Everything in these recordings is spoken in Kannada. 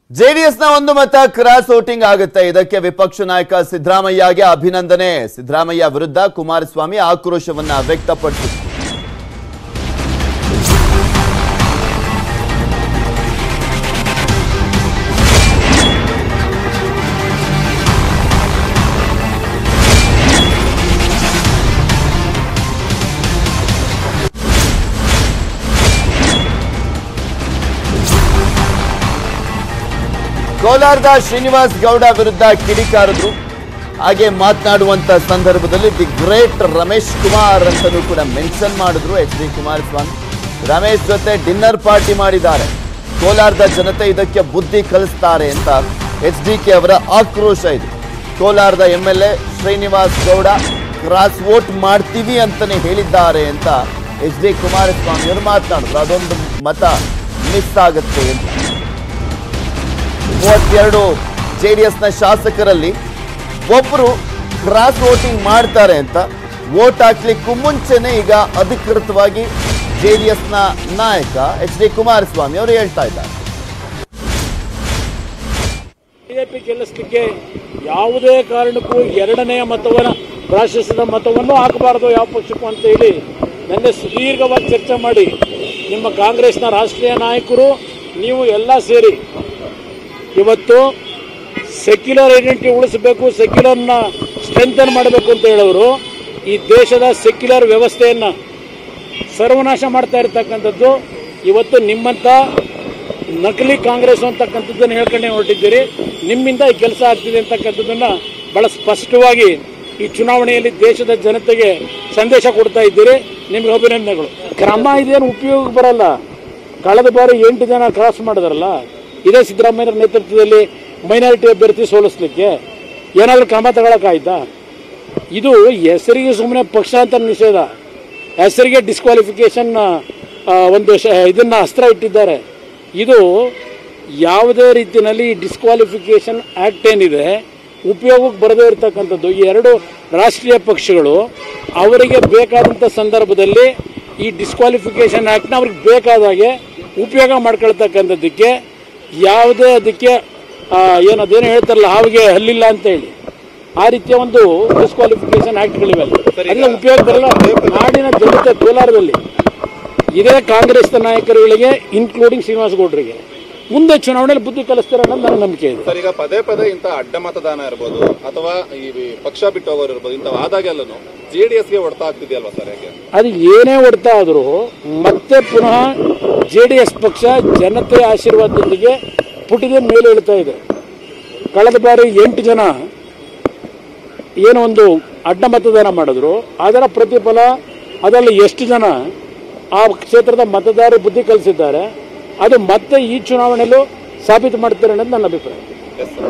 ಜೆಡಿಎಸ್ನ ಒಂದು ಮತ ಕ್ರಾಸ್ ವೋಟಿಂಗ್ ಆಗುತ್ತೆ ಇದಕ್ಕೆ ವಿಪಕ್ಷ ನಾಯಕ ಸಿದ್ದರಾಮಯ್ಯಗೆ ಅಭಿನಂದನೆ ಸಿದ್ದರಾಮಯ್ಯ ವಿರುದ್ಧ ಕುಮಾರಸ್ವಾಮಿ ಆಕ್ರೋಶವನ್ನ ವ್ಯಕ್ತಪಡಿಸಿದರು ಕೋಲಾರದ ಶ್ರೀನಿವಾಸ್ ಗೌಡ ವಿರುದ್ಧ ಕಿಡಿಕಾರದ್ರು ಹಾಗೆ ಮಾತನಾಡುವಂತ ಸಂದರ್ಭದಲ್ಲಿ ದಿ ಗ್ರೇಟ್ ರಮೇಶ್ ಕುಮಾರ್ ಅಂತಲೂ ಕೂಡ ಮೆನ್ಷನ್ ಮಾಡಿದ್ರು ಎಚ್ ಡಿ ಕುಮಾರಸ್ವಾಮಿ ರಮೇಶ್ ಜೊತೆ ಡಿನ್ನರ್ ಪಾರ್ಟಿ ಮಾಡಿದ್ದಾರೆ ಕೋಲಾರದ ಜನತೆ ಇದಕ್ಕೆ ಬುದ್ಧಿ ಕಲಿಸ್ತಾರೆ ಅಂತ ಎಚ್ ಡಿ ಕೆ ಅವರ ಆಕ್ರೋಶ ಇದೆ ಕೋಲಾರದ M L A Srinivas Gowda cross vote ಮಾಡ್ತೀವಿ ಅಂತಾನೆ ಹೇಳಿದ್ದಾರೆ ಅಂತ ಎಚ್ ಡಿ ಕುಮಾರಸ್ವಾಮಿ ಅವರು ಮಾತನಾಡಿದ್ರು ಅದೊಂದು ಮತ ಮಿಸ್ ಆಗುತ್ತೆ ಅಂತ ಮೂವತ್ತೆರಡು ಜೆಡಿಎಸ್ನ ಶಾಸಕರಲ್ಲಿ ಒಬ್ಬರು ಕ್ರಾಸ್ ವೋಟಿಂಗ್ ಮಾಡ್ತಾರೆ ಅಂತ ವೋಟ್ ಹಾಕ್ಲಿಕ್ಕೂ ಮುಂಚೆನೆ ಈಗ ಅಧಿಕೃತವಾಗಿ ಜೆಡಿಎಸ್ನ ನಾಯಕ ಎಚ್ ಡಿ ಕುಮಾರಸ್ವಾಮಿ ಅವರು ಹೇಳ್ತಾ ಇದ್ದಾರೆ ಬಿಜೆಪಿ ಗೆಲ್ಲಿಸಲಿಕ್ಕೆ ಯಾವುದೇ ಕಾರಣಕ್ಕೂ ಎರಡನೆಯ ಮತವನ್ನು ರಾಷ್ಟ್ರದ ಮತವನ್ನು ಹಾಕಬಾರದು ಯಾವ ಪಕ್ಷಕ್ಕೂ ಅಂತ ಹೇಳಿ ನಿನ್ನೆ ಸುದೀರ್ಘವಾಗಿ ಚರ್ಚೆ ಮಾಡಿ ನಿಮ್ಮ ಕಾಂಗ್ರೆಸ್ನ ರಾಷ್ಟ್ರೀಯ ನಾಯಕರು ನೀವು ಎಲ್ಲ ಸೇರಿ ಇವತ್ತು ಸೆಕ್ಯುಲರ್ ಐಡೆಂಟಿಟಿ ಉಳಿಸಬೇಕು ಸೆಕ್ಯುಲರ್ನ ಸ್ಟ್ರೆಂಥನ್ ಮಾಡಬೇಕು ಅಂತ ಹೇಳೋರು ಈ ದೇಶದ ಸೆಕ್ಯುಲರ್ ವ್ಯವಸ್ಥೆಯನ್ನು ಸರ್ವನಾಶ ಮಾಡ್ತಾ ಇರತಕ್ಕಂಥದ್ದು ಇವತ್ತು ನಿಮ್ಮಂಥ ನಕಲಿ ಕಾಂಗ್ರೆಸ್ ಅಂತಕ್ಕಂಥದ್ದನ್ನು ಹೇಳ್ಕೊಂಡೇ ಹೊರಟಿದ್ದೀರಿ ನಿಮ್ಮಿಂದ ಈ ಕೆಲಸ ಆಗ್ತಿದೆ ಅಂತಕ್ಕಂಥದ್ದನ್ನು ಬಹಳ ಸ್ಪಷ್ಟವಾಗಿ ಈ ಚುನಾವಣೆಯಲ್ಲಿ ದೇಶದ ಜನತೆಗೆ ಸಂದೇಶ ಕೊಡ್ತಾ ಇದ್ದೀರಿ ನಿಮಗೆ ಅಭಿನಂದನೆಗಳು ಕ್ರಮ ಇದೇನು ಉಪಯೋಗ ಬರಲ್ಲ ಕಳೆದ ಬಾರಿ ಎಂಟು ಜನ ಕ್ರಾಸ್ ಮಾಡಿದಾರಲ್ಲ ಇದೇ ಸಿದ್ದರಾಮಯ್ಯರ ನೇತೃತ್ವದಲ್ಲಿ ಮೈನಾರಿಟಿ ಅಭ್ಯರ್ಥಿ ಸೋಲಿಸ್ಲಿಕ್ಕೆ ಏನಾದರೂ ಕ್ರಮ ತಗೊಳಕ್ಕಾಯ್ತಾ ಇದು ಹೆಸರಿಗೆ ಸುಮ್ಮನೆ ಪಕ್ಷಾಂತರ ನಿಷೇಧ ಹೆಸರಿಗೆ ಡಿಸ್ಕ್ವಾಲಿಫಿಕೇಶನ್ ಒಂದು ಶ ಇದನ್ನ ಅಸ್ತ್ರ ಇಟ್ಟಿದ್ದಾರೆ ಇದು ಯಾವುದೇ ರೀತಿಯಲ್ಲಿ ಈ ಡಿಸ್ಕ್ವಾಲಿಫಿಕೇಶನ್ ಆ್ಯಕ್ಟ್ ಏನಿದೆ ಉಪಯೋಗಕ್ಕೆ ಬರದೇ ಇರತಕ್ಕಂಥದ್ದು ಈ ಎರಡು ರಾಷ್ಟ್ರೀಯ ಪಕ್ಷಗಳು ಅವರಿಗೆ ಬೇಕಾದಂಥ ಸಂದರ್ಭದಲ್ಲಿ ಈ ಡಿಸ್ಕ್ವಾಲಿಫಿಕೇಶನ್ ಆ್ಯಕ್ಟ್ನ ಅವ್ರಿಗೆ ಬೇಕಾದಾಗೆ ಉಪಯೋಗ ಮಾಡ್ಕೊಳ್ತಕ್ಕಂಥದ್ದಕ್ಕೆ ಯಾವುದೇ ಅದಕ್ಕೆ ಆ, ಏನು ಅದೇನು ಹೇಳ್ತಾರಲ್ಲ ಹಾವಿಗೆ ಹಲ್ಲಿಲ್ಲ ಅಂತ ಹೇಳಿ ಆ ರೀತಿಯ ಒಂದು ಡಿಸ್ಕ್ವಾಲಿಫಿಕೇಶನ್ ಆಕ್ಟ್ಗಳಿವೆ ಅದನ್ನ ಉಪಯೋಗ ಬರಲ್ಲ ನಾಡಿನ ಜನತೆ ಕೋಲಾರದಲ್ಲಿ ಇದೇ ಕಾಂಗ್ರೆಸ್ ನಾಯಕರುಗಳಿಗೆ ಇನ್ಕ್ಲೂಡಿಂಗ್ ಶ್ರೀನಿವಾಸ ಗೌಡರಿಗೆ ಮುಂದೆ ಚುನಾವಣೆಯಲ್ಲಿ ಬುದ್ಧಿ ಕಲಿಸ್ತಾರೆ ಅನ್ನೋದು ನನ್ನ ನಂಬಿಕೆ ಇದೆ ಸರ್ ಈಗ ಪದೇ ಪದೇ ಇಂಥ ಅಡ್ಡ ಮತದಾನ ಇರ್ಬೋದು ಅಥವಾ ಈ ಪಕ್ಷ ಬಿಟ್ಟು ಹೋಗೋರು ಇರ್ಬೋದು ಇಂಥವು ಆದಾಗೆಲ್ಲೂ ಜೆಡಿಎಸ್ಗೆ ಹೊಡ್ತಾ ಆಗ್ತಿದೆಯಲ್ವಾ ಸರ್ ಹೇಗೆ ಅದು ಏನೇ ಹೊಡ್ತಾ ಆದರೂ ಮತ್ತೆ ಪುನಃ ಜೆ ಡಿ ಎಸ್ ಪಕ್ಷ ಜನತೆಯ ಆಶೀರ್ವಾದದೊಂದಿಗೆ ಪುಟಿದ ಮೇಲೆ ಇಳ್ತಾ ಇದೆ ಕಳೆದ ಬಾರಿ ಎಂಟು ಜನ ಏನೋ ಒಂದು ಅಡ್ಡ ಮತದಾನ ಮಾಡಿದ್ರು ಅದರ ಪ್ರತಿಫಲ ಅದರಲ್ಲಿ ಎಷ್ಟು ಜನ ಆ ಕ್ಷೇತ್ರದ ಮತದಾರರು ಬುದ್ಧಿ ಕಲಿಸಿದ್ದಾರೆ ಅದು ಮತ್ತೆ ಈ ಚುನಾವಣೆಯಲ್ಲೂ ಸಾಬೀತು ಮಾಡ್ತಾರೆ ಅನ್ನೋದು ನನ್ನ ಅಭಿಪ್ರಾಯ ಎಸ್ ಸರ್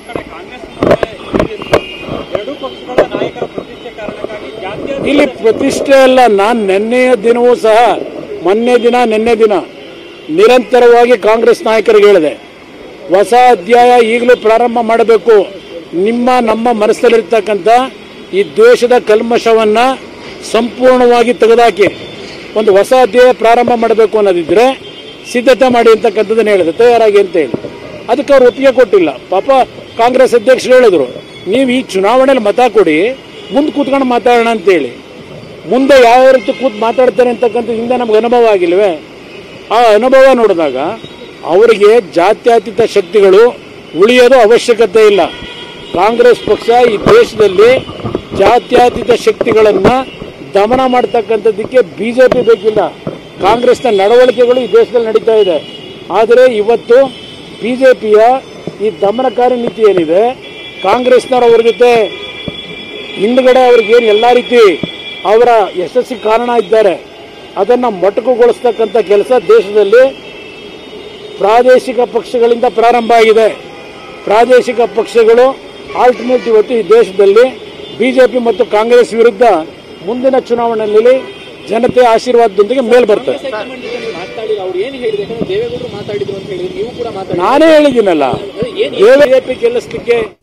ಇಲ್ಲಿ ಪ್ರತಿಷ್ಠೆ ಅಲ್ಲ ನಾನು ನಿನ್ನೆಯ ದಿನವೂ ಸಹ ಮೊನ್ನೆ ದಿನ ನಿನ್ನೆ ದಿನ ನಿರಂತರವಾಗಿ ಕಾಂಗ್ರೆಸ್ ನಾಯಕರಿಗೆ ಹೇಳಿದೆ ಹೊಸ ಅಧ್ಯಾಯ ಈಗಲೂ ಪ್ರಾರಂಭ ಮಾಡಬೇಕು ನಿಮ್ಮ ನಮ್ಮ ಮನಸ್ಸಲ್ಲಿರ್ತಕ್ಕಂಥ ಈ ದೇಶದ ಕಲ್ಮಶವನ್ನು ಸಂಪೂರ್ಣವಾಗಿ ತೆಗೆದುಹಾಕಿ ಒಂದು ಹೊಸ ಅಧ್ಯಾಯ ಪ್ರಾರಂಭ ಮಾಡಬೇಕು ಅನ್ನೋದಿದ್ರೆ ಸಿದ್ಧತೆ ಮಾಡಿ ಅಂತಕ್ಕಂಥದ್ದನ್ನು ಹೇಳಿದೆ ತಯಾರಾಗಿ ಅಂತ ಹೇಳಿ ಅದಕ್ಕೆ ಅವ್ರು ಒಪ್ಪಿಗೆ ಕೊಟ್ಟಿಲ್ಲ ಪಾಪ ಕಾಂಗ್ರೆಸ್ ಅಧ್ಯಕ್ಷರು ಹೇಳಿದ್ರು ನೀವು ಈ ಚುನಾವಣೆಯಲ್ಲಿ ಮತ ಕೊಡಿ ಮುಂದೆ ಕೂತ್ಕೊಂಡು ಮಾತಾಡೋಣ ಅಂತೇಳಿ ಮುಂದೆ ಯಾವ ರೀತಿ ಕೂತ್ ಮಾತಾಡ್ತಾರೆ ಅಂತಕ್ಕಂಥ ಹಿಂದೆ ನಮ್ಗೆ ಅನುಭವ ಆಗಿಲ್ವೇ ಆ ಅನುಭವ ನೋಡಿದಾಗ ಅವರಿಗೆ ಜಾತ್ಯತೀತ ಶಕ್ತಿಗಳು ಉಳಿಯೋದು ಅವಶ್ಯಕತೆ ಇಲ್ಲ ಕಾಂಗ್ರೆಸ್ ಪಕ್ಷ ಈ ದೇಶದಲ್ಲಿ ಜಾತ್ಯತೀತ ಶಕ್ತಿಗಳನ್ನು ದಮನ ಮಾಡ್ತಕ್ಕಂಥದ್ದಕ್ಕೆ ಬಿ ಜೆ ಪಿ ಬೇಕಿಲ್ಲ ಕಾಂಗ್ರೆಸ್ನ ನಡವಳಿಕೆಗಳು ಈ ದೇಶದಲ್ಲಿ ನಡೀತಾ ಇದೆ ಆದರೆ ಇವತ್ತು ಬಿ ಜೆ ಪಿಯ ಈ ದಮನಕಾರಿ ನೀತಿ ಏನಿದೆ ಕಾಂಗ್ರೆಸ್ನವ್ರು ಅವ್ರ ಜೊತೆ ಹಿಂದ್ಗಡೆ ಅವ್ರಿಗೇನು ಎಲ್ಲ ರೀತಿ ಅವರ ಯಶಸ್ಸಿಗೆ ಕಾರಣ ಇದ್ದಾರೆ ಅದನ್ನು ಮೊಟಕುಗೊಳಿಸ್ತಕ್ಕಂಥ ಕೆಲಸ ದೇಶದಲ್ಲಿ ಪ್ರಾದೇಶಿಕ ಪಕ್ಷಗಳಿಂದ ಪ್ರಾರಂಭ ಆಗಿದೆ ಪ್ರಾದೇಶಿಕ ಪಕ್ಷಗಳು ಆಲ್ಟರ್ನೇಟ್ ಇವತ್ತು ಈ ದೇಶದಲ್ಲಿ ಬಿಜೆಪಿ ಮತ್ತು ಕಾಂಗ್ರೆಸ್ ವಿರುದ್ಧ ಮುಂದಿನ ಚುನಾವಣೆಯಲ್ಲಿ ಜನತೆ ಆಶೀರ್ವಾದದೊಂದಿಗೆ ಮೇಲ್ ಬರ್ತಾರೆ ಮಾತಾಡಿಲ್ಲ ಅವ್ರು ಏನು ಹೇಳಿದೆ ಯಾಕಂದ್ರೆ ದೇವೇಗೌಡರು ಮಾತಾಡಿದ್ರು ಅಂತ ಹೇಳಿದ್ರು ನೀವು ಕೂಡ ಮಾತಾಡಿ ನಾನೇ ಹೇಳಿದ್ದೀನಲ್ಲ ಬಿಜೆಪಿ ಗೆಲ್ಲಿಸ್ಲಿಕ್ಕೆ